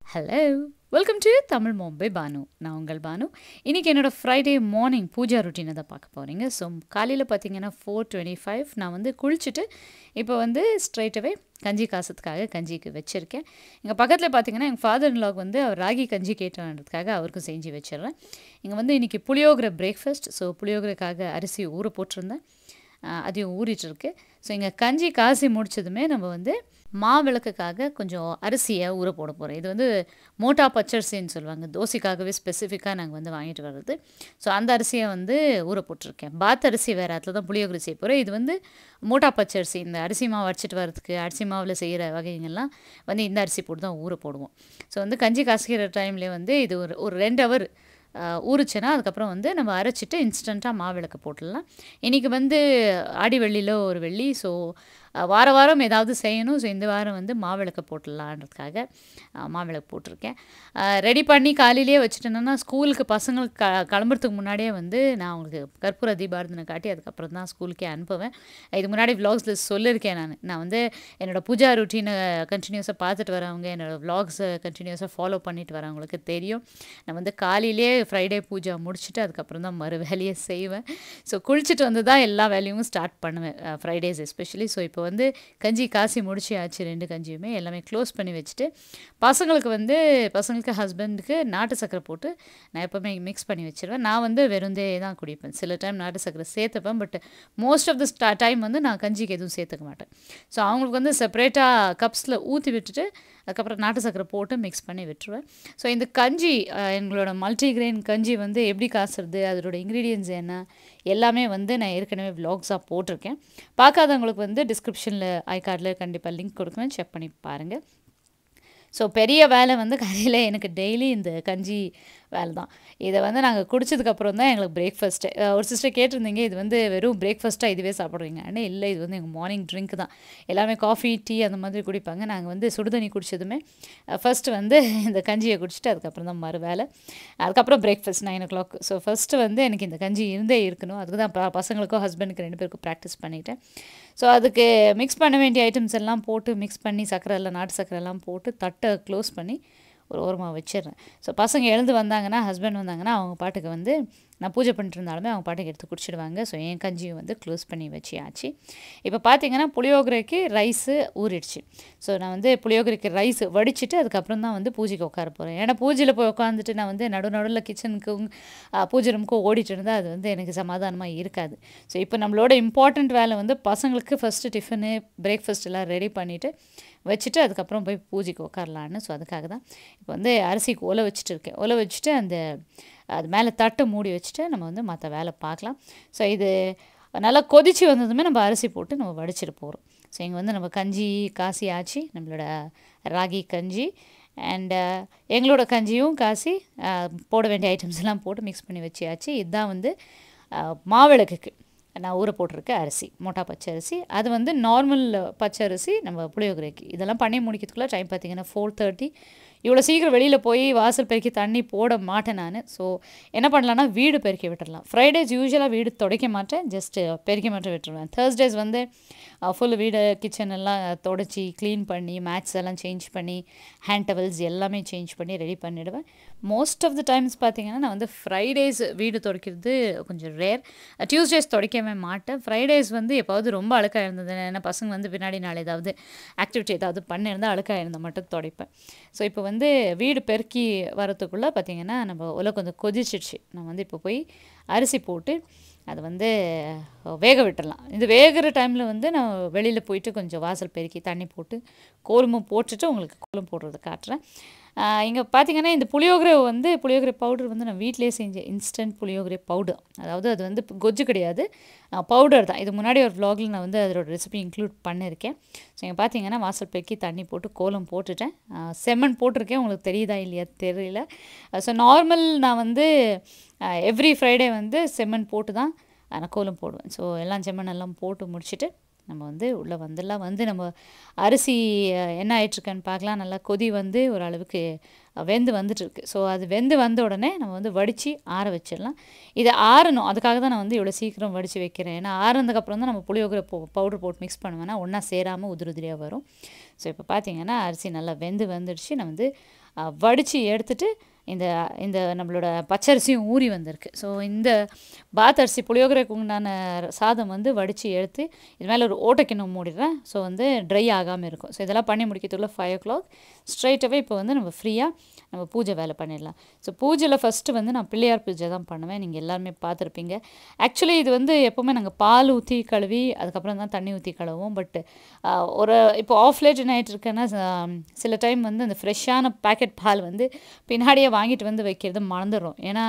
hello welcome to Tamil Mumbai Banu நான் உங்கள் பானு இன்றைக்கி என்னோடய ஃப்ரைடே மார்னிங் பூஜா ருட்டீனை தான் பார்க்க போகிறீங்க ஸோ காலையில் பார்த்தீங்கன்னா ஃபோர் டுவெண்ட்டி ஃபைவ் நான் வந்து குளிச்சுட்டு இப்போ வந்து ஸ்ட்ரைட்டவே கஞ்சி காசுறதுக்காக கஞ்சிக்கு வச்சுருக்கேன் எங்கள் பக்கத்தில் பார்த்தீங்கன்னா எங்கள் ஃபாதர் இன்லாக் வந்து அவர் ராகி கஞ்சி கேட்டான்றதுக்காக அவருக்கும் செஞ்சு வச்சிடுறேன் இங்கே வந்து இன்றைக்கி புளியோகரை பிரேக்ஃபாஸ்ட் ஸோ புளியோகரைக்காக அரிசி ஊற போட்டிருந்தேன் ஆஹ் அதையும் ஊறிட்டு இருக்கு ஸோ இங்கே கஞ்சி காசி முடிச்சதுமே நம்ம வந்து மாவிளக்குக்காக கொஞ்சம் அரிசியை ஊற போட போகிறோம் இது வந்து மோட்டா பச்சரிசின்னு சொல்லுவாங்க தோசைக்காகவே ஸ்பெசிஃபிக்காக நாங்கள் வந்து வாங்கிட்டு வர்றது ஸோ அந்த அரிசியை வந்து ஊற போட்டிருக்கேன் பாத் அரிசி வேறு அதில் தான் புளியோகரி செய்ய போகிறேன் இது வந்து மோட்டா பச்சரிசி இந்த அரிசி மாவு அடிச்சிட்டு வரதுக்கு அரிசி மாவில் செய்கிற வகைங்கள்லாம் வந்து இந்த அரிசி போட்டு தான் ஊற போடுவோம் ஸோ வந்து கஞ்சி காசிக்கிற டைம்லேயே வந்து இது ஒரு ஒரு ரெண்டு ஹவர் ஊறுச்சுன்னா அதுக்கப்புறம் வந்து நம்ம அரைச்சிட்டு இன்ஸ்டண்ட்டாக மாவிளக்கு போட்டுடலாம் இன்றைக்கி வந்து ஆடி வெள்ளியில் ஒரு வெள்ளி ஸோ வார வாரம் ஏதாவது செய்யணும் ஸோ இந்த வாரம் வந்து மாவிளக்கு போட்டுடலான்றதுக்காக அஹ், மாவிளக்கு போட்டிருக்கேன் ரெடி பண்ணி காலையிலேயே வச்சுட்டேன்னா ஸ்கூலுக்கு பசங்களுக்கு க கிளம்புறதுக்கு முன்னாடியே வந்து நான் அவங்களுக்கு கற்பூர தீபாரதனை காட்டி அதுக்கப்புறம் தான் ஸ்கூலுக்கே அனுப்புவேன் இது முன்னாடி vlogsல சொல்லியிருக்கேன் நான் நான் வந்து என்னோடய பூஜா ருட்டீனை கண்டினியூஸாக பார்த்துட்டு வரவங்க என்னோடய vlogs-அ கண்டினியூஸாக ஃபாலோ பண்ணிட்டு வரவங்களுக்கு தெரியும் நான் வந்து காலையிலே ஃப்ரைடே பூஜா முடிச்சுட்டு அதுக்கப்புறம் தான் மறு வேலையை செய்வேன் ஸோ குளிச்சுட்டு வந்து தான் எல்லா வேலையும் ஸ்டார்ட் பண்ணுவேன் ஃப்ரைடேஸ் எஸ்பெஷலி ஸோ இப்போ வந்து கஞ்சி காசி முடிச்சு ஆச்சு ரெண்டு கஞ்சியுமே எல்லாமே க்ளோஸ் பண்ணி வச்சுட்டு பசங்களுக்கு வந்து பசங்களுக்கு ஹஸ்பண்டுக்கு நாட்டு சக்கரை போட்டு நான் எப்போவுமே மிக்ஸ் பண்ணி வச்சிருவேன் நான் வந்து வெறுந்தே தான் குடிப்பேன் சில டைம் நாட்டு சக்கரை சேர்த்துப்பேன் but most of the time வந்து நான் கஞ்சிக்கு எதுவும் சேர்த்துக்க மாட்டேன் ஸோ அவங்களுக்கு வந்து செப்பரேட்டாக கப்ஸில் ஊற்றி விட்டுட்டு அதுக்கப்புறம் நாட்டு சக்கரை போட்டு மிக்ஸ் பண்ணி விட்டுருவேன் ஸோ இந்த கஞ்சி அஹ், எங்களோட மல்டிகிரெயின் கஞ்சி வந்து எப்படி காசுறது அதோட இன்க்ரீடியன்ஸ் என்ன எல்லாமே வந்து நான் ஏற்கனவே விலாக்ஸாக போட்டிருக்கேன் பார்க்காதவங்களுக்கு வந்து டிஸ்கிரிப்ஷனில் ஐ கார்டில் கண்டிப்பாக லிங்க் கொடுக்குறேன் செக் பண்ணி பாருங்கள் ஸோ பெரிய வேலை வந்து கடையில் எனக்கு டெய்லி இந்த கஞ்சி வேலை தான் இதை வந்து நாங்கள் குடிச்சதுக்கப்புறம் தான் எங்களுக்கு பிரேக்ஃபாஸ்ட்டு ஒரு சிஸ்டர் கேட்டிருந்தீங்க இது வந்து வெறும் பிரேக்ஃபாஸ்ட்டாக இதுவே சாப்பிட்றீங்க ஆனால் இல்லை இது வந்து எங்கள் மார்னிங் ட்ரிங்க் தான் எல்லாமே காஃபி டீ அந்த மாதிரி குடிப்பாங்க நாங்கள் வந்து சுடுதண்ணி குடிச்சதுமே ஃபஸ்ட்டு வந்து இந்த கஞ்சியை குடிச்சிட்டு அதுக்கப்புறம் தான் மறு வேலை அதுக்கப்புறம் breakfast nine o'clock so first வந்து எனக்கு இந்த கஞ்சி இருந்தே இருக்கணும் அதுக்கு தான் ப- பசங்களுக்கும் ஹஸ்பண்டுக்கு ரெண்டு பேருக்கும் ப்ராக்டிஸ் பண்ணிட்டேன் ஸோ அதுக்கு மிக்ஸ் பண்ண வேண்டிய ஐட்டம்ஸ் எல்லாம் போட்டு மிக்ஸ் பண்ணி சக்கரை எல்லாம் நாட்டு சக்கரை எல்லாம் போட்டு தட்டை க்ளோஸ் பண்ணி ஒரு ஓரமாக வச்சிடுறேன் ஸோ பசங்க எழுந்து வந்தாங்கன்னா ஹஸ்பண்ட் வந்தாங்கன்னா அவங்க பாட்டுக்கு வந்து நான் பூஜை பண்ணிட்டு இருந்தாலுமே அவங்க பாட்டுக்கு எடுத்து குடிச்சிடுவாங்க ஸோ என் கஞ்சியும் வந்து க்ளோஸ் பண்ணி வச்சியாச்சு இப்போ பார்த்தீங்கன்னா புளியோகரைக்கு ரைஸு ஊறிடுச்சு ஸோ நான் வந்து புளியோகரைக்கு ரைஸ் வடிச்சிட்டு அதுக்கப்புறம் தான் வந்து பூஜைக்கு உட்கார போகிறேன் ஏன்னா பூஜையில் போய் உட்காந்துட்டு நான் வந்து நடு நடுவில் கிச்சனுக்கும் பூஜை ரூமுக்கும் ஓடிட்டு இருந்தால் அது வந்து எனக்கு சமாதானமாக இருக்காது ஸோ இப்போ நம்மளோட இம்பார்ட்டண்ட் வேலை வந்து பசங்களுக்கு ஃபஸ்ட்டு டிஃபனு பிரேக்ஃபாஸ்ட் எல்லாம் ரெடி பண்ணிவிட்டு வச்சுட்டு அதுக்கப்புறம் போய் பூஜைக்கு உட்காரலான்னு ஸோ அதுக்காக தான் இப்போ வந்து அரிசிக்கு ஒலை வச்சுட்டு இருக்கேன் ஒலை வச்சுட்டு அந்த அது மேலே தட்டை மூடி வச்சுட்டு நம்ம வந்து மற்ற வேலை பார்க்கலாம் ஸோ இது நல்லா கொதிச்சு வந்ததுமே நம்ம அரிசி போட்டு நம்ம வடிச்சிட்டு போகிறோம் ஸோ இங்கே வந்து நம்ம கஞ்சி காசி ஆச்சு நம்மளோட ராகி கஞ்சி அண்ட் எங்களோட கஞ்சியும் காசி அஹ், போட வேண்டிய ஐட்டம்ஸ் எல்லாம் போட்டு மிக்ஸ் பண்ணி வச்சியாச்சு இதுதான் வந்து அஹ், மாவிளக்குக்கு நான் ஊற போட்டிருக்க அரிசி மோட்டா பச்சை அரிசி அது வந்து நார்மல் பச்சை அரிசி நம்ம புளியோகரைக்கு இதெல்லாம் பண்ணி முடிக்கிறதுக்குள்ள டைம் பார்த்தீங்கன்னா ஃபோர் தேர்ட்டி இவ்வளோ சீக்கிரம் வெளியில் போய் வாசல் பெருக்கி தண்ணி போட மாட்டேன் நான் ஸோ என்ன பண்ணலான்னா வீடு பெருக்கி விட்டுறலாம் ஃப்ரைடேஸ் யூஸ்வலாக வீடு துடைக்க மாட்டேன் ஜஸ்ட்டு பெருக்கி மட்டும் விட்டுருவேன் தேர்ஸ்டேஸ் வந்து ஃபுல் வீடு கிச்சன் எல்லாம் தொடச்சி க்ளீன் பண்ணி மேட்ஸ் எல்லாம் சேஞ்ச் பண்ணி ஹேண்ட் டவல்ஸ் எல்லாமே சேஞ்ச் பண்ணி ரெடி பண்ணிவிடுவேன் மோஸ்ட் ஆஃப் த டைம்ஸ் பார்த்தீங்கன்னா நான் வந்து ஃப்ரைடேஸ் வீடு துடைக்கிறது கொஞ்சம் ரேர் டியூஸ்டேஸ் துடைக்கவே மாட்டேன் ஃப்ரைடேஸ் வந்து எப்போவது ரொம்ப அழுக்காக இருந்தது ஏன்னா பசங்க வந்து பின்னாடி நாள் ஏதாவது ஆக்டிவிட்டி ஏதாவது பண்ணியிருந்தால் அழுக்காக இருந்தால் மட்டும் துடைப்பேன் ஸோ இப்போ வந்து வீடு பெருக்கி வரத்துக்குள்ளே பார்த்தீங்கன்னா நம்ம உலக கொஞ்சம் கொதிச்சிடுச்சு நான் வந்து இப்போ போய் அரிசி போட்டு அதை வந்து வேக விட்டுறலாம் இது வேகிற டைமில் வந்து நான் வெளியில் போயிட்டு கொஞ்சம் வாசல் பெருக்கி தண்ணி போட்டு கோலமும் போட்டுட்டு உங்களுக்கு கோலம் போடுறது காட்டுறேன் இங்கே பார்த்தீங்கன்னா இந்த புளியோகரை வந்து புளியோகரை பவுடர் வந்து நான் வீட்டிலேயே செஞ்சேன் இன்ஸ்டன்ட் புளியோகரை பவுடர் அதாவது அது வந்து கொஜ்ஜு கிடையாது பவுடர் தான் இது முன்னாடி ஒரு vlogல நான் வந்து அதோட ரெசிபி இன்க்ளூட் பண்ணியிருக்கேன் ஸோ இங்கே பார்த்தீங்கன்னா வாசல் பெருக்கி தண்ணி போட்டு கோலம் போட்டுட்டேன் ஆஹ் செம்மண் போட்டிருக்கேன் உங்களுக்கு தெரியுதா இல்லையா தெரியல ஸோ நார்மல் நான் வந்து எவ்ரி ஃப்ரைடே வந்து செம்மண் போட்டு தான் நான் கோலம் போடுவேன் ஸோ எல்லாம் செம்மண் எல்லாம் போட்டு முடிச்சுட்டு நம்ம வந்து உள்ளே வந்துடலாம் வந்து நம்ம அரிசி அஹ், என்ன ஆயிட்டுருக்குன்னு பார்க்கலாம் நல்லா கொதி வந்து ஒரு அளவுக்கு அஹ், வெந்து வந்துட்டுருக்கு ஸோ அது வெந்து வந்த உடனே நம்ம வந்து வடித்து ஆற வச்சிடலாம் இது ஆறணும் அதுக்காக தான் நான் வந்து இவ்வளோ சீக்கிரம் வடித்து வைக்கிறேன் ஏன்னா ஆறுனதுக்கப்புறம் தான் நம்ம புளியோகரை போ பவுடர் போட்டு மிக்ஸ் பண்ணுவேன்னா ஒன்றா சேராமல் உதிரி உதிரியாக வரும் ஸோ இப்போ பார்த்தீங்கன்னா அரிசி நல்லா வெந்து வந்துடுச்சு நான் வந்து வடித்து எடுத்துட்டு இந்த இந்த நம்மளோட பச்சரிசியும் ஊறி வந்திருக்கு ஸோ இந்த பாத் அரிசி புளியோகரைக்கு உண்டான சாதம் வந்து வடித்து எடுத்து இது மேலே ஒரு ஓட்டைக்கிண்ணம் மூடிடுறேன் ஸோ வந்து ட்ரை ஆகாமல் இருக்கும் ஸோ இதெல்லாம் பண்ணி முடிக்கிறதுக்குள்ள ஃபைவ் ஓ கிளாக் ஸ்ட்ரைட்டாகவே இப்போ வந்து நம்ம ஃப்ரீயாக நம்ம பூஜை வேலை பண்ணிடலாம் ஸோ பூஜையில் ஃபஸ்ட்டு வந்து நான் பிள்ளையார் பூஜை தான் பண்ணுவேன் நீங்கள் எல்லாருமே பார்த்துருப்பீங்க ஆக்சுவலி இது வந்து எப்போவுமே நாங்கள் பால் ஊற்றி கழுவி அதுக்கப்புறம் தான் தண்ணி ஊற்றி கழுவோம் பட் ஒரு இப்போ ஆஃப் லேட் நைட் இருக்கேன்னா ஆஹ், சில டைம் வந்து அந்த ஃப்ரெஷ்ஷான பேக்கெட் பால் வந்து பின்னாடியே வாங்கிட்டு வந்து வைக்கிறது மறந்துடுறோம் ஏன்னா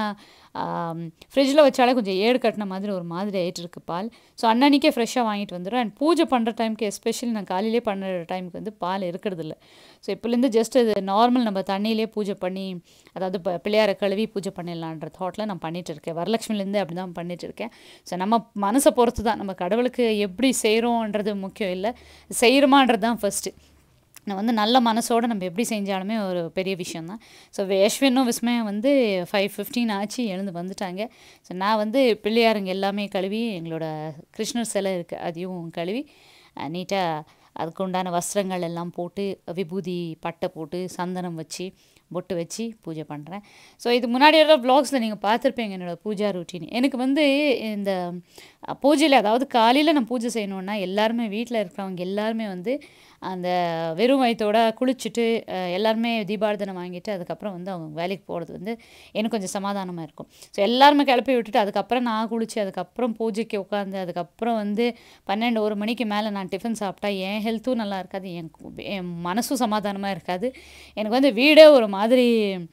ஃப்ரிட்ஜில் வச்சாலே கொஞ்சம் ஏடு கட்டின மாதிரி ஒரு மாதிரி ஆயிட்டு இருக்கு பால் ஸோ அன்னன்னைக்கே ஃப்ரெஷ்ஷாக வாங்கிட்டு வந்துடும் அண்ட் பூஜை பண்ணுற டைமுக்கு எஸ்பெஷலி நான் காலையிலே பண்ணுற டைமுக்கு வந்து பால் இருக்கிறது இல்லை ஸோ இப்போலேருந்து ஜஸ்ட் இது நார்மல் நம்ம தண்ணியிலே பூஜை பண்ணி அதாவது இப்போ பிள்ளையாரை கழுவி பூஜை பண்ணிடலான்ற தாட்டில் நான் பண்ணிட்டு இருக்கேன் வரலட்சுமிலேருந்து அப்படி தான் பண்ணிட்டு இருக்கேன் ஸோ நம்ம மனசை பொறுத்து தான் நம்ம கடவுளுக்கு எப்படி செய்கிறோன்றது முக்கியம் இல்லை செய்கிறோமான்றது தான் ஃபஸ்ட்டு நான் வந்து நல்ல மனசோட நம்ம எப்படி செஞ்சாலுமே ஒரு பெரிய விஷயம் தான் ஸோ யஷ்வினும் விஸ்மயம் வந்து ஃபைவ் ஃபிஃப்டீன் ஆச்சு எழுந்து வந்துட்டாங்க ஸோ நான் வந்து பிள்ளையாருங்க எல்லாமே கழுவி எங்களோட கிருஷ்ணர் சிலை இருக்குது அதையும் கழுவி நீட்டாக அதுக்கு உண்டான வஸ்திரங்கள் எல்லாம் போட்டு விபூதி பட்டை போட்டு சந்தனம் வச்சு பொட்டு வச்சு பூஜை பண்ணுறேன் ஸோ இது முன்னாடி வர வ்ளாக்ஸில் நீங்கள் பார்த்துருப்பீங்க என்னோட பூஜா ரூட்டீன் எனக்கு வந்து இந்த அஹ், பூஜையில் அதாவது காலையில் நான் பூஜை செய்யணுன்னா எல்லாருமே வீட்டில் இருக்கிறவங்க எல்லாருமே வந்து அந்த வெறும் வயிற்றோட குளிச்சுட்டு அஹ், எல்லாருமே தீபாரதனை வாங்கிட்டு அதுக்கப்புறம் வந்து அவங்க வேலைக்கு போகிறது வந்து எனக்கு கொஞ்சம் சமாதானமாக இருக்கும் ஸோ எல்லாருமே கிளப்பி விட்டுட்டு அதுக்கப்புறம் நான் குளிச்சு அதுக்கப்புறம் பூஜைக்கு உட்காந்து அதுக்கப்புறம் வந்து பன்னெண்டு ஒரு மணிக்கு மேலே நான் டிஃபன் சாப்பிட்டா என் ஹெல்த்தும் நல்லா இருக்காது என் கு- என் மனசும் சமாதானமாக இருக்காது எனக்கு வந்து வீடே ஒரு மாதிரி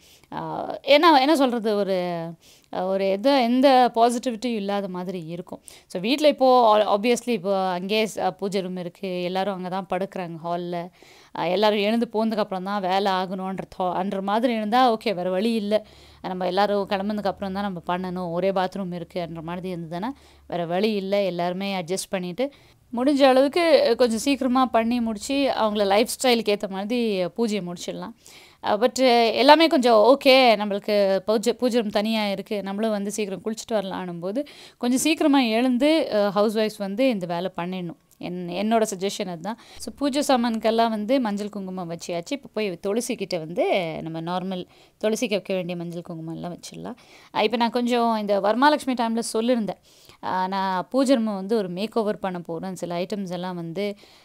ஆஹ், என்ன என்ன சொல்கிறது ஒரு ஆஹ், ஒரு எது எந்த பாசிட்டிவிட்டியும் இல்லாத மாதிரி இருக்கும் ஸோ வீட்டில் இப்போது ஆப்வியஸ்லி இப்போ அங்கேயே ச- பூஜை ரூம் இருக்குது எல்லாரும் அங்கே தான் படுக்கிறாங்க ஹாலில் எல்லாரும் எழுந்து போனதுக்கப்புறம் தான் வேலை ஆகணுன்ற தோ அன்ற மாதிரி இருந்தால் ஓகே வேறு வழி இல்லை நம்ம எல்லாரும் கிளம்புனதுக்கு அப்புறம் தான் நம்ம பண்ணணும் ஒரே பாத்ரூம் இருக்குன்ற மாதிரி இருந்ததுன்னா வேறு வழி இல்லை எல்லாருமே அட்ஜஸ்ட் பண்ணிவிட்டு முடிஞ்ச அளவுக்கு கொஞ்சம் சீக்கிரமாக பண்ணி முடித்து அவங்கள லைஃப் ஸ்டைலுக்கு ஏற்ற மாதிரி பூஜையை முடிச்சிடலாம் பட் எல்லாமே கொஞ்சம் ஓகே நம்மளுக்கு பூஜை பூஜை room தனியாக இருக்குது நம்மளும் வந்து சீக்கிரம் குளிச்சுட்டு வரலான்னும் போது கொஞ்சம் சீக்கிரமாக எழுந்து ஹவுஸ் ஒய்ஃப்ஸ் வந்து இந்த வேலை பண்ணிடணும் என் என்னோட சஜஷன் அதுதான் ஸோ பூஜை சாமானுக்கெல்லாம் வந்து மஞ்சள் குங்குமம் வச்சியாச்சு இப்போ போய் துளசி கிட்ட வந்து நம்ம நார்மல் துளசிக்கு வைக்க வேண்டிய மஞ்சள் குங்குமம் எல்லாம் வச்சிடலாம் இப்போ நான் கொஞ்சம் இந்த வரமாலட்சுமி டைமில் சொல்லியிருந்தேன் ஆஹ் நான் பூஜை room வந்து ஒரு மேக் ஓவர் பண்ண போகிறேன் சில ஐட்டம்ஸ் எல்லாம் வந்து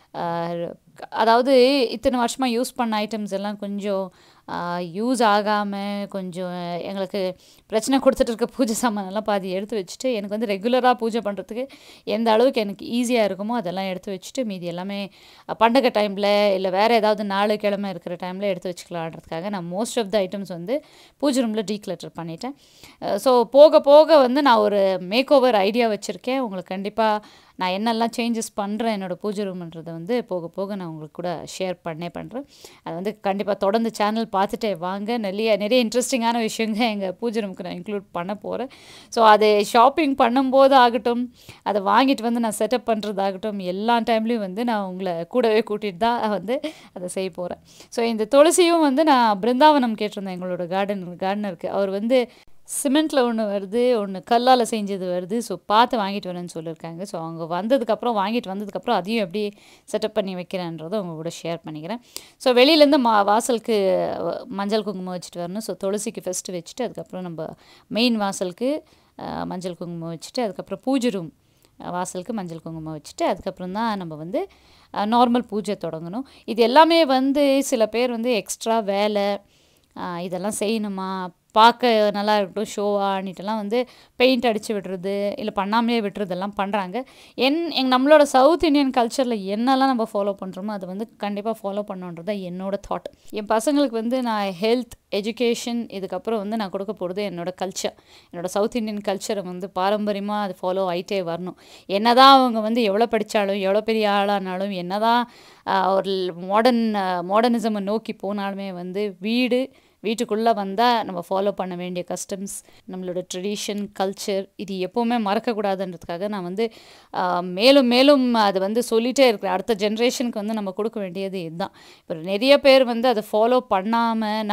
ஆஹ் அதாவது இத்தனை வருஷமாக யூஸ் பண்ண ஐட்டம்ஸ் எல்லாம் கொஞ்சம் யூஸ் ஆகாமல் கொஞ்சம் எங்களுக்கு பிரச்சனை கொடுத்துட்டு இருக்க பூஜை சாமானெல்லாம் பாதி எடுத்து வச்சுட்டு எனக்கு வந்து ரெகுலராக பூஜை பண்ணுறதுக்கு எந்த அளவுக்கு எனக்கு ஈஸியாக இருக்குமோ அதெல்லாம் எடுத்து வச்சுட்டு மீதி எல்லாமே அஹ், பண்டிகை டைமில் இல்லை வேறு ஏதாவது நாலு கிழமை இருக்கிற டைமில் எடுத்து வச்சுக்கலான்றதுக்காக நான் மோஸ்ட் ஆஃப் த ஐட்டம்ஸ் வந்து பூஜை ரூமில் டீக்ளட்டர் பண்ணிட்டேன் ஸோ போக போக வந்து நான் ஒரு மேக் ஓவர் ஐடியா வச்சுருக்கேன் உங்களுக்கு கண்டிப்பாக நான் என்னெல்லாம் சேஞ்சஸ் பண்ணுறேன் என்னோடய பூஜை ரூம்ன்றதை வந்து போக போக நான் உங்களுக்கு கூட ஷேர் பண்ணே பண்ணுறேன் அது வந்து கண்டிப்பாக தொடர்ந்து சேனல் பார்த்துட்டே வாங்க நிறைய நிறைய இன்ட்ரெஸ்டிங்கான விஷயங்கள் எங்கள் பூஜை ரூமுக்கு நான் இன்க்ளூட் பண்ண போகிறேன் ஸோ அது ஷாப்பிங் பண்ணும்போது ஆகட்டும் அதை வாங்கிட்டு வந்து நான் செட்டப் பண்ணுறதாகட்டும் எல்லா டைம்லேயும் வந்து நான் உங்களை கூடவே கூட்டிகிட்டு தான் வந்து அதை செய்ய போகிறேன் ஸோ இந்த துளசியும் வந்து நான் பிருந்தாவனம் கேட்டிருந்தேன் எங்களோட கார்டன் கார்டனருக்கு அவர் வந்து சிமெண்ட்டில் ஒன்று வருது ஒன்று கல்லால் செஞ்சது வருது ஸோ பார்த்து வாங்கிட்டு வரேன்னு சொல்லியிருக்காங்க ஸோ அவங்க வந்ததுக்கப்புறம் வாங்கிட்டு வந்ததுக்கப்புறம் அதையும் எப்படி செட்டப் பண்ணி வைக்கிறேன்றதை அவங்க கூட ஷேர் பண்ணிக்கிறேன் ஸோ வெளியிலேருந்து மா வாசலுக்கு அஹ், மஞ்சள் குங்குமம் வச்சுட்டு வரணும் ஸோ துளசிக்கு ஃபஸ்ட்டு வச்சுட்டு அதுக்கப்புறம் நம்ம மெயின் வாசலுக்கு அஹ், மஞ்சள் குங்குமம் வச்சுட்டு அதுக்கப்புறம் பூஜை ரூம் வாசலுக்கு மஞ்சள் குங்குமம் வச்சுட்டு அதுக்கப்புறம் தான் நம்ம வந்து நார்மல் பூஜை தொடங்கணும் இது எல்லாமே வந்து சில பேர் வந்து எக்ஸ்ட்ரா வேலை ஆஹ் இதெல்லாம் செய்யணுமா பார்க்க நல்லா இருக்கட்டும் ஷோவான்னுட்டுலாம் வந்து பெயிண்ட் அடித்து விடுறது இல்லை பண்ணாமலே விட்டுறதெல்லாம் பண்ணுறாங்க என் எங் நம்மளோட சவுத் இந்தியன் கல்ச்சரில் என்னெல்லாம் நம்ம ஃபாலோ பண்ணுறோமோ அதை வந்து கண்டிப்பாக ஃபாலோ பண்ணுன்றது தான் என்னோட தாட் என் பசங்களுக்கு வந்து நான் ஹெல்த் எஜுகேஷன் இதுக்கப்புறம் வந்து நான் கொடுக்க போகிறது என்னோட கல்ச்சர் என்னோட சவுத் இந்தியன் கல்ச்சரை வந்து பாரம்பரியமாக அது ஃபாலோ ஆகிட்டே வரணும் என்னதான் அவங்க வந்து எவ்வளோ படித்தாலும் எவ்வளோ பெரிய ஆளானாலும் என்னதான் ஆஹ், ஒரு மாடர்ன் மாடர்னிசமை நோக்கி போனாலுமே வந்து வீடு வீட்டுக்குள்ளே வந்தால் நம்ம ஃபாலோ பண்ண வேண்டிய கஸ்டம்ஸ் நம்மளோட ட்ரெடிஷன் கல்ச்சர் இது எப்போவுமே மறக்கக்கூடாதுன்றதுக்காக நான் வந்து ஆஹ், மேலும் மேலும் அது வந்து சொல்லிகிட்டே இருக்கிறேன் அடுத்த ஜென்ரேஷனுக்கு வந்து நம்ம கொடுக்க வேண்டியது இதுதான் இப்போ நிறைய பேர் வந்து அதை ஃபாலோ பண்ணாமல் நம்மளே வந்து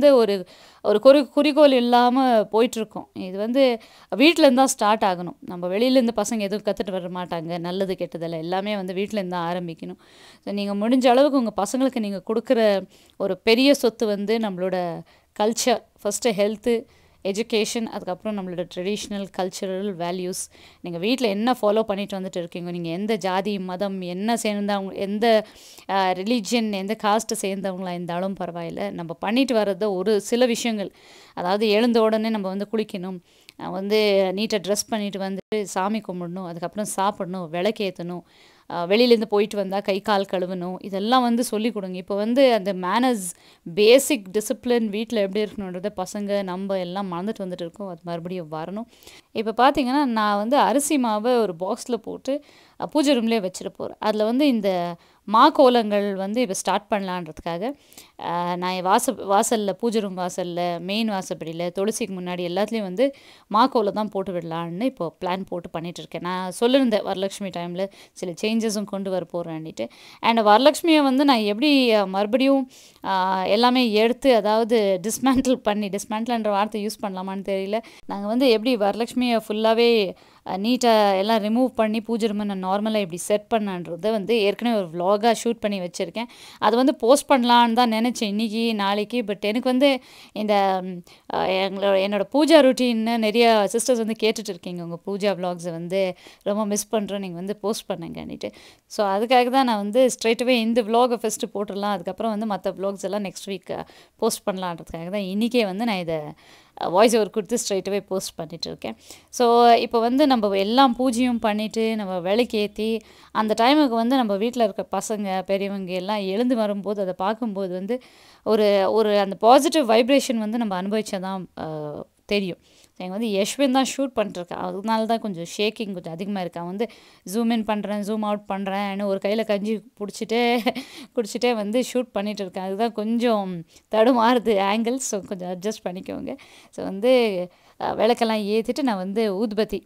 வந்து ஒரு ஒரு குறி குறிக்கோள் இல்லாமல் போயிட்டுருக்கோம் இது வந்து வீட்டிலேருந்து தான் ஸ்டார்ட் ஆகணும் நம்ம வெளியிலேருந்து பசங்க எதுவும் கற்றுட்டு வர மாட்டாங்க நல்லது கெட்டதில்ல எல்லாமே வந்து வீட்டிலேருந்து தான் ஆரம்பிக்கணும் ஸோ நீங்கள் முடிஞ்ச அளவுக்கு உங்கள் பசங்களுக்கு நீங்கள் கொடுக்குற ஒரு பெரிய சொத்து வந்து நம்மளோட கல்ச்சர் ஃபஸ்ட்டு ஹெல்த்து எஜுகேஷன் அதுக்கப்புறம் நம்மளோட ட்ரெடிஷ்னல் கல்ச்சுரல் வேல்யூஸ் நீங்கள் வீட்டில் என்ன ஃபாலோ பண்ணிட்டு வந்துட்டு இருக்கீங்க நீங்கள் எந்த ஜாதி மதம் என்ன சேர்ந்தவங்க எந்த ரிலீஜியன் எந்த காஸ்ட்டை சேர்ந்தவங்களா இருந்தாலும் பரவாயில்ல நம்ம பண்ணிட்டு வர்றது ஒரு சில விஷயங்கள் அதாவது எழுந்த உடனே நம்ம வந்து குளிக்கணும் அஹ் வந்து நீட்டாக ட்ரெஸ் பண்ணிட்டு வந்து சாமி கும்பிடணும் அதுக்கப்புறம் சாப்பிடணும் விளக்கேற்றணும் வெளியிலேருந்து போயிட்டு வந்தால் கை கால் கழுவணும் இதெல்லாம் வந்து சொல்லி கொடுங்க இப்போ வந்து அந்த மேனர்ஸ் பேசிக் டிசிப்ளின் வீட்டில் எப்படி இருக்கணுன்றத பசங்க நம்ம எல்லாம் மறந்துட்டு வந்துட்டு இருக்கோம் அது மறுபடியும் வரணும் இப்போ பார்த்தீங்கன்னா நான் வந்து அரிசி மாவை ஒரு பாக்ஸில் போட்டு அஹ், பூஜை ரூம்லேயே வச்சுட்டு போகிறேன் அதில் வந்து இந்த மா கோலங்கள் வந்து இப்போ ஸ்டார்ட் பண்ணலான்றதுக்காக அஹ், நான் என் வாச வாசலில் பூஜை ரூம் வாசலில் மெயின் வாசப்படியில் துளசிக்கு முன்னாடி எல்லாத்துலேயும் வந்து மா கோலம் தான் போட்டு விடலான்னு இப்போ பிளான் போட்டு பண்ணிட்டு இருக்கேன் நான் சொல்லியிருந்தேன் வரலட்சுமி டைமில் சில சேஞ்சஸும் கொண்டு வர போகிறேன்னுட்டு அண்ட் வரலட்சுமியை வந்து நான் எப்படி அஹ், மறுபடியும் அஹ், எல்லாமே எடுத்து அதாவது டிஸ்மேண்டில் பண்ணி டிஸ்மேண்டில்ன்ற வார்த்தை யூஸ் பண்ணலாமான்னு தெரியல நாங்கள் வந்து எப்படி வரலட்சுமியை ஃபுல்லாகவே நீட்டாக எல்லாம் ரிமூவ் பண்ணி பூஜை ரூமை நான் நார்மலாக எப்படி செட் பண்ணன்றதை வந்து ஏற்கனவே ஒரு vlog-ஆ ஷூட் பண்ணி வச்சுருக்கேன் அது வந்து போஸ்ட் பண்ணலான்னு தான் நினச்சேன் இன்றைக்கி நாளைக்கு பட் எனக்கு வந்து இந்த ம், அஹ், எங்களோட என்னோட பூஜா ருட்டீன்னு நிறைய சிஸ்டர்ஸ் வந்து கேட்டுட்டு இருக்கீங்க உங்கள் பூஜா vlogs-அ வந்து ரொம்ப மிஸ் பண்ணுறோம் நீங்கள் வந்து போஸ்ட் பண்ணுங்கன்னுட்டு ஸோ அதுக்காக தான் நான் வந்து ஸ்ட்ரைட்டாகவே இந்த vlog-அ ஃபஸ்ட்டு போட்டுடலாம் அதுக்கப்புறம் வந்து மற்ற vlogs எல்லாம் நெக்ஸ்ட் வீக் போஸ்ட் பண்ணலான்றதுக்காக தான் இன்றைக்கே வந்து நான் இதை வாய்ஸ் ஓவர் கொடுத்து ஸ்ட்ரைட்டாகவே போஸ்ட் பண்ணிட்டு இருக்கேன் ஸோ இப்போ வந்து நம்ம எல்லாம் பூஜையும் பண்ணிவிட்டு நம்ம விளக்கேற்றி அந்த டைமுக்கு வந்து நம்ம வீட்டில் இருக்க பசங்க பெரியவங்க எல்லாம் எழுந்து வரும்போது அதை பார்க்கும்போது வந்து ஒரு ஒரு அந்த பாசிட்டிவ் வைப்ரேஷன் வந்து நம்ம அனுபவிச்சா தான் ஆஹ், தெரியும் எங்கள் வந்து யஷ்வின் தான் ஷூட் பண்ணிட்டுருக்கேன் அதனால தான் கொஞ்சம் ஷேக்கிங் கொஞ்சம் அதிகமாக இருக்கு அவன் வந்து ஜூம் இன் பண்ணுறேன் ஜூம் அவுட் பண்ணுறேன்னு ஒரு கையில் கஞ்சி பிடிச்சிட்டே குடிச்சிட்டே வந்து ஷூட் பண்ணிட்டு இருக்கேன் அதுதான் கொஞ்சம் தடுமாறுது ஆங்கிள்ஸ் ஸோ கொஞ்சம் அட்ஜஸ்ட் பண்ணிக்கோங்க ஸோ வந்து அஹ், விளக்கெல்லாம் ஏற்றிட்டு நான் வந்து ஊதுபத்தி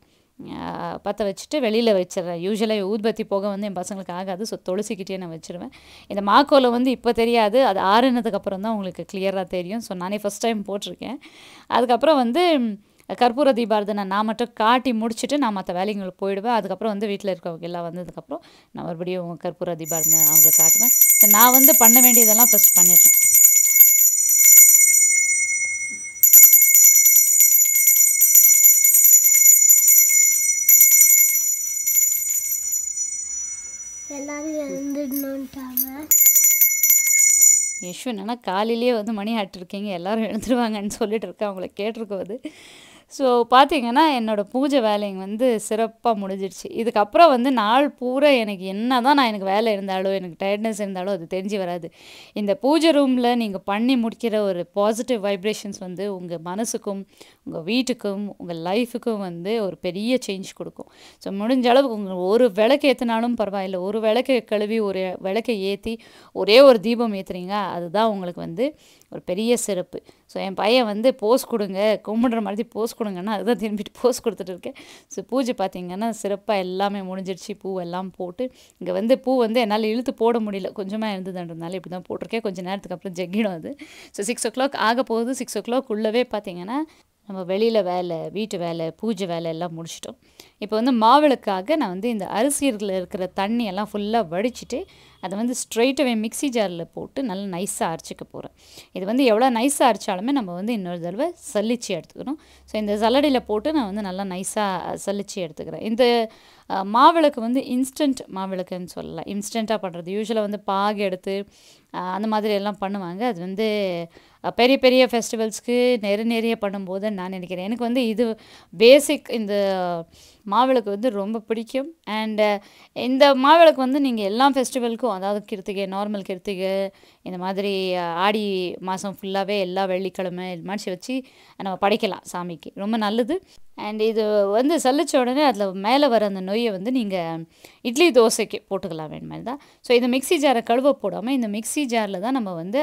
பற்ற வச்சுட்டு வெளியில் வச்சிடுறேன் யூஸ்வலாக ஊதுபத்தி போக வந்து என் பசங்களுக்கு ஆகாது ஸோ துளசிக்கிட்டே நான் வச்சிருவேன் இந்த மாக்கோலை வந்து இப்போ தெரியாது அது ஆறுனதுக்கு அப்புறம் தான் உங்களுக்கு கிளியராக தெரியும் ஸோ நானே ஃபஸ்ட் டைம் போட்டிருக்கேன் அதுக்கப்புறம் வந்து ம், கற்பூர தீபாரதனை நான் மட்டும் காட்டி முடிச்சுட்டு நான் மற்ற வேலைங்களுக்கு போயிடுவேன் அதுக்கப்புறம் வந்து வீட்டில் இருக்கவங்க எல்லாம் வந்ததுக்கப்புறம் நான் மறுபடியும் கற்பூர தீபாரதனை அவங்களுக்கு காட்டுவேன் ஸோ நான் வந்து பண்ண வேண்டியதெல்லாம் ஃபஸ்ட் பண்ணிடுறேன் எல்லாரும் எழுந்துடணுன்ட்டாங்க யஷ்வன் ஆனால் காலையிலேயே வந்து மணி ஆட்டிருக்கீங்க எல்லாரும் எழுந்துருவாங்கன்னு சொல்லிட்டு இருக்கேன் அவங்கள கேட்டிருக்கோம் அது ஸோ பார்த்தீங்கன்னா என்னோட பூஜை வேலைங்க வந்து சிறப்பாக முடிஞ்சிடுச்சு இதுக்கப்புறம் வந்து நாள் பூரா எனக்கு என்ன தான் நான் எனக்கு வேலை இருந்தாலோ எனக்கு டயர்ட்னஸ் இருந்தாலோ அது தெரிஞ்சு வராது இந்த பூஜை ரூமில் நீங்கள் பண்ணி முடிக்கிற ஒரு பாசிட்டிவ் வைப்ரேஷன்ஸ் வந்து உங்கள் மனசுக்கும் உங்கள் வீட்டுக்கும் உங்கள் லைஃபுக்கும் வந்து ஒரு பெரிய சேஞ்ச் கொடுக்கும் ஸோ முடிஞ்ச அளவுக்கு உங்கள் ஒரு விளக்கு ஏற்றினாலும் பரவாயில்ல ஒரு விளக்கை கழுவி ஒரு விளக்கை ஏற்றி ஒரே ஒரு தீபம் ஏற்றுறீங்க அதுதான் உங்களுக்கு வந்து ஒரு பெரிய சிறப்பு ஸோ என் பையன் வந்து போஸ் கொடுங்க கும்பிடுற மாதிரி போஸ் கொடுங்கன்னா அதுதான் திரும்பிட்டு போஸ் கொடுத்துட்டு இருக்கேன் ஸோ பூஜை பார்த்தீங்கன்னா சிறப்பாக எல்லாமே முடிஞ்சிடுச்சு பூ எல்லாம் போட்டு இங்கே வந்து பூ வந்து என்னால் இழுத்து போட முடியல கொஞ்சமாக இருந்ததுன்றதுனால இப்படி தான் போட்டிருக்கேன் கொஞ்சம் நேரத்துக்கு அப்புறம் ஜெக்கிடும் அது ஸோ சிக்ஸ் ஓ கிளாக் ஆக போகுது சிக்ஸ் ஓ கிளாக் உள்ளவே பார்த்தீங்கன்னா நம்ம வெளியில் வேலை வீட்டு வேலை பூஜை வேலை எல்லாம் முடிச்சிட்டோம் இப்போ வந்து மாவிளக்காக நான் வந்து இந்த அரிசியில் இருக்கிற தண்ணி எல்லாம் ஃபுல்லாக வடிச்சிட்டு அதை வந்து ஸ்ட்ரைட்டாகவே மிக்ஸி ஜாரில் போட்டு நல்லா நைஸாக அரைச்சிக்க போகிறேன் இது வந்து எவ்வளோ நைஸாக அரைச்சாலுமே நம்ம வந்து இன்னொரு தடவை சலிச்சு எடுத்துக்கணும் ஸோ இந்த சல்லடையில் போட்டு நான் வந்து நல்லா நைஸாக சலிச்சு எடுத்துக்கிறேன் இந்த அஹ், மாவிளக்கு வந்து இன்ஸ்டன்ட் மாவிளக்குன்னு சொல்லலாம் இன்ஸ்டண்ட்டாக பண்ணுறது யூஸ்வலாக வந்து பாகு எடுத்து அஹ், அந்த மாதிரி எல்லாம் பண்ணுவாங்க அது வந்து அஹ், பெரிய பெரிய ஃபெஸ்டிவல்ஸ்க்கு நிறைய நிறைய பண்ணும்போது நான் நினைக்கிறேன் எனக்கு வந்து இது பேசிக் இந்த மாவிளக்கு வந்து ரொம்ப பிடிக்கும் அண்டு இந்த மாவிளக்கு வந்து நீங்கள் எல்லா ஃபெஸ்டிவலுக்கும் அதாவது கிருத்திகை நார்மல் கிருத்திகை இந்த மாதிரி அஹ், ஆடி மாதம் ஃபுல்லாகவே எல்லா வெள்ளிக்கிழமை இது மாதிரி வச்சு நம்ம படைக்கலாம் சாமிக்கு ரொம்ப நல்லது அண்ட் இது வந்து சலிச்ச உடனே அதில் மேலே வர அந்த நொய்யை வந்து நீங்கள் இட்லி தோசைக்கு போட்டுக்கலாம் வேணுமே தான் ஸோ இந்த மிக்ஸி ஜாரை கழுவ போடாமல் இந்த மிக்ஸி ஜாரில் தான் நம்ம வந்து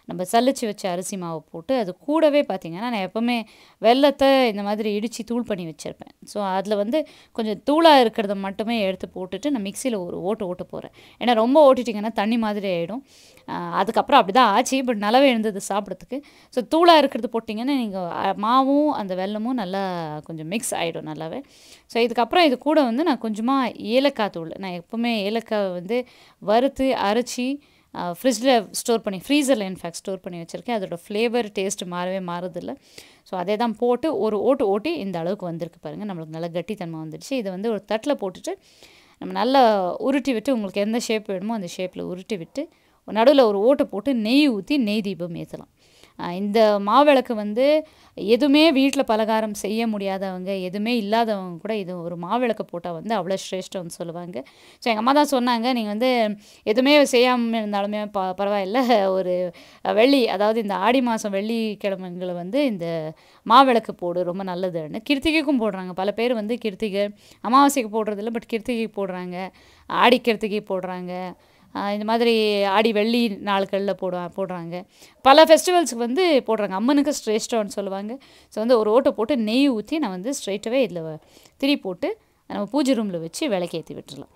நம்ம சலிச்சு வச்ச அரிசி மாவு போட்டு அது கூடவே பார்த்திங்கன்னா நான் எப்போவுமே வெல்லத்தை இந்த மாதிரி இடித்து தூள் பண்ணி வச்சுருப்பேன் ஸோ அதில் வந்து கொஞ்சம் தூளாக இருக்கிறத மட்டுமே எடுத்து போட்டுட்டு நான் மிக்சியில் ஒரு ஓட்டு ஓட்ட போகிறேன் ஏன்னா ரொம்ப ஓட்டிட்டிங்கன்னா தண்ணி மாதிரி ஆகிடும் அதுக்கப்புறம் அப்படி தான் ஆச்சு பட் நல்லாவே இருந்தது சாப்பிட்றதுக்கு ஸோ தூளாக இருக்கிறது போட்டிங்கன்னா நீங்கள் மாவும் அந்த வெல்லமும் நல்லா கொஞ்சம் மிக்ஸ் ஆகிடும் நல்லாவே ஸோ இதுக்கப்புறம் இது கூட வந்து நான் கொஞ்சமாக ஏலக்காய் தூள் நான் எப்போவுமே ஏலக்காய் வந்து வறுத்து அரைச்சி ஃப்ரிட்ஜில் ஸ்டோர் பண்ணி ஃப்ரீசரில் இன்ஃபேக்ட் ஸ்டோர் பண்ணி வச்சுருக்கேன் அதோட ஃப்ளேவர் டேஸ்ட் மாறவே மாறதில்லை ஸோ அதே தான் போட்டு ஒரு ஓட்டு ஓட்டி இந்த அளவுக்கு வந்திருக்கு பாருங்கள் நம்மளுக்கு நல்லா கட்டித்தன்மை வந்துடுச்சு இதை வந்து ஒரு தட்டில் போட்டுட்டு நம்ம நல்லா உருட்டி விட்டு உங்களுக்கு எந்த ஷேப் வேணுமோ அந்த ஷேப்பில் உருட்டி விட்டு நடுவில் ஒரு ஓட்டை போட்டு நெய் ஊற்றி நெய் தீபம் ஏற்றலாம் இந்த மாவிளக்கு வந்து எதுவுமே வீட்டில் பலகாரம் செய்ய முடியாதவங்க எதுவுமே இல்லாதவங்க கூட இது ஒரு மாவிளக்கு போட்டால் வந்து அவ்வளோ சிரேஷ்டம்னு சொல்லுவாங்க ஸோ எங்கள் அம்மா தான் சொன்னாங்க நீங்கள் வந்து எதுவுமே செய்யாமல் இருந்தாலுமே ப பரவாயில்ல ஒரு வெள்ளி அதாவது இந்த ஆடி மாதம் வெள்ளிக்கிழமைங்களை வந்து இந்த மாவிளக்கு போடு ரொம்ப நல்லதுன்னு கிருத்திகைக்கும் போடுறாங்க பல பேர் வந்து கிருத்திகை அமாவாசைக்கு போடுறதில்ல பட் கிருத்திகை போடுறாங்க ஆடி கிருத்திகை போடுறாங்க இந்த மாதிரி ஆடி வெள்ளி நாட்களில் போட போடுறாங்க பல ஃபெஸ்டிவல்ஸுக்கு வந்து போடுறாங்க அம்மனுக்கு ஸ்ட்ரேஷ்டம்னு சொல்லுவாங்க ஸோ வந்து ஒரு ஓட்டை போட்டு நெய் ஊற்றி நான் வந்து ஸ்ட்ரைட்டாகவே இதில் திரி போட்டு நம்ம பூஜை ரூமில் வச்சு விளக்கேற்றி விட்டுறலாம்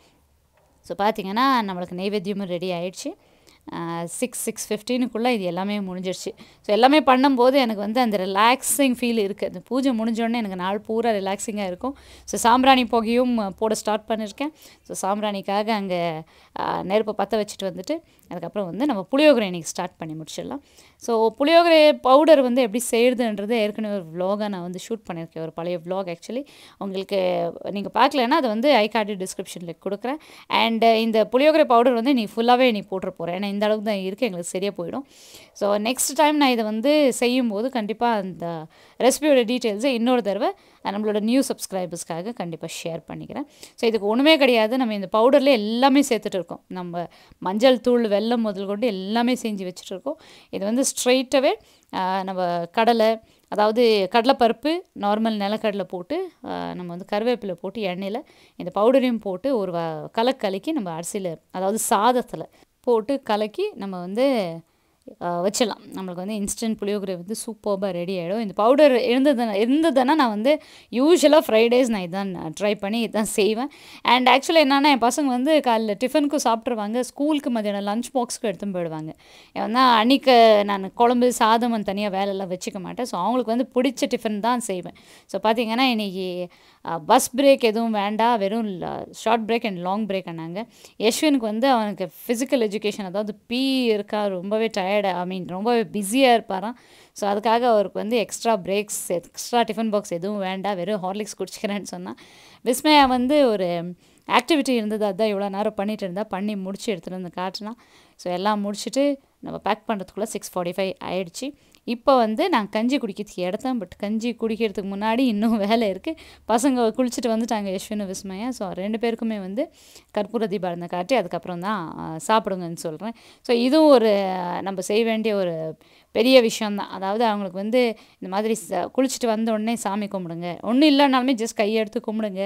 ஸோ பார்த்திங்கன்னா நம்மளுக்கு நெய்வேத்தியமும் ரெடி ஆயிடுச்சு சிக்ஸ் சிக்ஸ் ஃபிஃப்டீனுக்குள்ளே இது எல்லாமே முடிஞ்சிடுச்சு ஸோ எல்லாமே பண்ணும்போது எனக்கு வந்து அந்த ரிலாக்ஸிங் ஃபீல் இருக்குது அந்த பூஜை முடிஞ்சோடனே எனக்கு நாள் பூரா ரிலாக்ஸிங்காக இருக்கும் ஸோ சாம்பிராணி புகையும் போட ஸ்டார்ட் பண்ணியிருக்கேன் ஸோ சாம்பிராணிக்காக அங்கே நெருப்பை பற்ற வச்சுட்டு வந்துட்டு அதுக்கப்புறம் வந்து நம்ம புளியோகரை இன்றைக்கி ஸ்டார்ட் பண்ணி முடிச்சிடலாம் ஸோ புளியோகரை பவுடர் வந்து எப்படி செய்கிறதுன்றது ஏற்கனவே ஒரு vlog-ஆ நான் வந்து ஷூட் பண்ணியிருக்கேன் ஒரு பழைய vlog ஆக்சுவலி உங்களுக்கு நீங்கள் பார்க்கலன்னா அதை வந்து ஐ கார்டு டிஸ்கிரிப்ஷனில் கொடுக்குறேன் அண்ட் இந்த புளியோகரை பவுடர் வந்து நீ ஃபுல்லாகவே நீ போட்டுற போகிறேன் ஏன்னா இந்த அளவுக்கு தான் இருக்குது எங்களுக்கு சரியாக போயிடும் ஸோ நெக்ஸ்ட் டைம் நான் இதை வந்து செய்யும்போது கண்டிப்பாக அந்த ரெசிபியோட டீட்டெயில்ஸை இன்னொரு தடவை நம்மளோட நியூ சப்ஸ்கிரைபர்ஸ்க்காக கண்டிப்பாக ஷேர் பண்ணிக்கிறேன் ஸோ இதுக்கு ஒன்றுமே கிடையாது நம்ம இந்த பவுடரில் எல்லாமே சேர்த்துட்டு இருக்கோம் நம்ம மஞ்சள் தூள் வெல்லம் முதல் கொண்டு எல்லாமே செஞ்சு வச்சுட்டு இருக்கோம் இது வந்து ஸ்ட்ரைட்டாகவே நம்ம கடலை அதாவது கடலைப்பருப்பு நார்மல் நிலக்கடலை போட்டு ஆஹ், நம்ம வந்து கருவேப்பிலை போட்டு எண்ணெயில் இந்த பவுடரையும் போட்டு ஒரு வ கலக்கு கலக்கி நம்ம அரிசியில் அதாவது சாதத்தில் போட்டு கலக்கி நம்ம வந்து ஆஹ், வச்சிடலாம் நம்மளுக்கு வந்து இன்ஸ்டன்ட் புளியோகரை வந்து சூப்பராக ரெடி ஆகிடும் இந்த பவுடர் இருந்ததுன்னா இருந்ததுன்னா நான் வந்து யூஸ்வலாக ஃப்ரைடேஸ் நான் இதான் ட்ரை பண்ணி இதான் செய்வேன் அண்ட் ஆக்சுவலாக என்னென்னா என் பசங்க வந்து காலைல டிஃபனுக்கும் சாப்பிட்ருவாங்க ஸ்கூலுக்கு மதியானம் லஞ்ச் பாக்ஸ்க்கு எடுத்துன்னு போயிடுவாங்க ஏன்னா அன்றைக்கி நான் குழம்பு சாதம் அந்த தனியாக வேலையெல்லாம் வச்சுக்க மாட்டேன் ஸோ அவங்களுக்கு வந்து பிடிச்ச டிஃபன் தான் செய்வேன் ஸோ பார்த்தீங்கன்னா இன்றைக்கி பஸ் பிரேக் எதுவும் வேண்டாம் வெறும் short break and long break ஆனாங்க யஷ்வனுக்கு வந்து அவனுக்கு ஃபிசிக்கல் எஜுகேஷன் அதாவது பி இருக்கா ரொம்பவே டயர்டு ஐ மீன் ரொம்பவே பிஸியாக இருப்பாராம் ஸோ அதுக்காக அவருக்கு வந்து extra breaks extra tiffin box எதுவும் வேண்டாம் வெறும் ஹார்லிக்ஸ் குடிச்சிக்கிறேன்னு சொன்னால் விஸ்மயா வந்து ஒரு ஆக்டிவிட்டி இருந்தது அதான் இவ்வளோ நேரம் பண்ணிட்டு இருந்தா பண்ணி முடிச்சு எடுத்துகிட்டு வந்து காட்டினா ஸோ எல்லாம் முடிச்சுட்டு நம்ம பேக் பண்ணுறதுக்குள்ளே சிக்ஸ் ஃபார்ட்டி ஃபைவ் ஆயிடுச்சு இப்போ வந்து நான் கஞ்சி குடிக்கிறதுக்கு எடுத்தேன் பட் கஞ்சி குடிக்கிறதுக்கு முன்னாடி இன்னும் வேலை இருக்குது பசங்க குளிச்சுட்டு வந்துட்டாங்க யஷ்வினு விஸ்மயா ஸோ ரெண்டு பேருக்குமே வந்து கற்பூர தீபாரந்தம் காட்டி அதுக்கப்புறம் தான் ஆ, சாப்பிடுங்கன்னு சொல்கிறேன் ஸோ இதுவும் ஒரு ஆ, நம்ம செய்ய வேண்டிய ஒரு பெரிய விஷயந்தான் அதாவது அவங்களுக்கு வந்து இந்த மாதிரி ச குளிச்சுட்டு வந்த உடனே சாமி கும்பிடுங்க ஒன்றும் இல்லைனாலுமே ஜஸ்ட் கையெடுத்து கும்பிடுங்க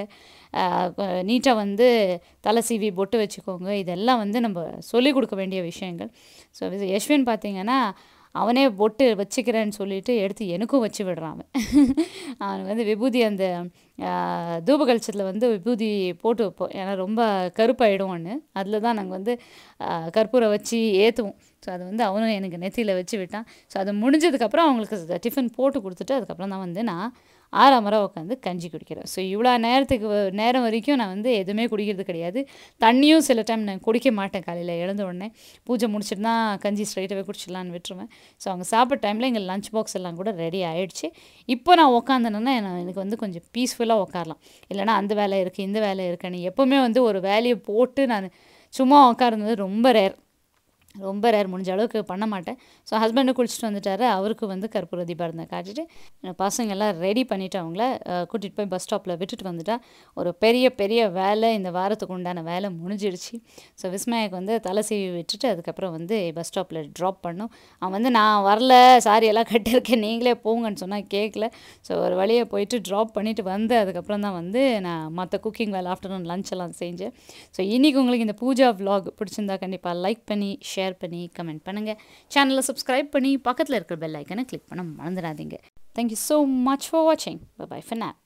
நீட்டாக வந்து தலை சீவி பொட்டு வச்சுக்கோங்க இதெல்லாம் வந்து நம்ம சொல்லிக் கொடுக்க வேண்டிய விஷயங்கள் ஸோ இது யஷ்வின் பார்த்தீங்கன்னா அவனே பொட்டு வச்சுக்கிறேன்னு சொல்லிட்டு எடுத்து எனக்கும் வச்சு விடுறான் அவன் அவன் வந்து விபூதி அந்த ஆஹ், தூபகலட்சத்தில் வந்து விபூதி போட்டு வைப்போம் ஏன்னா ரொம்ப கருப்பாயிடும்னு அதில் தான் நாங்கள் வந்து ஆஹ், கற்பூரம் வச்சு ஏற்றுவோம் ஸோ அது வந்து அவனும் எனக்கு நெத்தியில் வச்சு விட்டான் ஸோ அது முடிஞ்சதுக்கப்புறம் அவங்களுக்கு டிஃபன் போட்டு கொடுத்துட்டு அதுக்கப்புறம் தான் வந்து நான் ஆறாம் முறை உட்காந்து கஞ்சி குடிக்கிறேன் ஸோ இவ்வளோ நேரத்துக்கு வ- நேரம் வரைக்கும் நான் வந்து எதுவுமே குடிக்கிறது கிடையாது தண்ணியும் சில டைம் நான் குடிக்க மாட்டேன் காலையில் எழுந்த உடனே பூஜை முடிச்சுட்டு தான் கஞ்சி ஸ்ட்ரைட்டாகவே குடிச்சிடலான்னு விட்டுருவேன் ஸோ அவங்க சாப்பிட்ற டைமில் எங்கள் லஞ்ச் பாக்ஸ் எல்லாம் கூட ரெடி ஆயிடுச்சு இப்போ நான் உட்காந்தேன்னா எனக்கு வந்து கொஞ்சம் பீஸ்ஃபுல்லாக உட்காரலாம் இல்லைனா அந்த வேலை இருக்குது இந்த வேலை இருக்குன்னு எப்போவுமே வந்து ஒரு வேலையை போட்டு நான் சும்மா உட்காருந்தது ரொம்ப ரேர் ரொம்ப ரேர் முடிஞ்ச அளவுக்கு பண்ண மாட்டேன் ஸோ ஹஸ்பண்டு குளிச்சுட்டு வந்துட்டாரு அவருக்கு வந்து கற்பூர தீபாரந்தம் காட்டிட்டு என் பசங்க எல்லாம் ரெடி பண்ணிவிட்டு அவங்கள கூட்டிகிட்டு போய் பஸ் ஸ்டாப்பில் விட்டுட்டு வந்துட்டா ஒரு பெரிய பெரிய வேலை இந்த வாரத்துக்கு உண்டான வேலை முடிஞ்சிடுச்சு ஸோ விஸ்மயாக்கு வந்து தலை சீவி விட்டுட்டு அதுக்கப்புறம் வந்து பஸ் ஸ்டாப்பில் ட்ராப் பண்ணோம் அவன் வந்து நான் வரல சாரி எல்லாம் கட்டியிருக்கேன் நீங்களே போங்கன்னு சொன்னால் கேட்கல ஸோ ஒரு வழியை போயிட்டு ட்ராப் பண்ணிவிட்டு வந்து அதுக்கப்புறம் தான் வந்து நான் மற்ற குக்கிங் வேலை ஆஃப்டர்நூன் லஞ்ச் எல்லாம் செஞ்சேன் ஸோ இன்றைக்கி உங்களுக்கு இந்த பூஜா vlog பிடிச்சிருந்தா கண்டிப்பாக லைக் பண்ணி ஷேர் ஷேர் பண்ணி கமெண்ட் பண்ணுங்கள் சேனலை சப்ஸ்கிரைப் பண்ணி பக்கத்தில் இருக்கிற பெல் ஐக்கனை கிளிக் பண்ண மறந்துடாதீங்க தேங்க்யூ ஸோ மச் ஃபார் வாட்சிங் பை ஃபர் now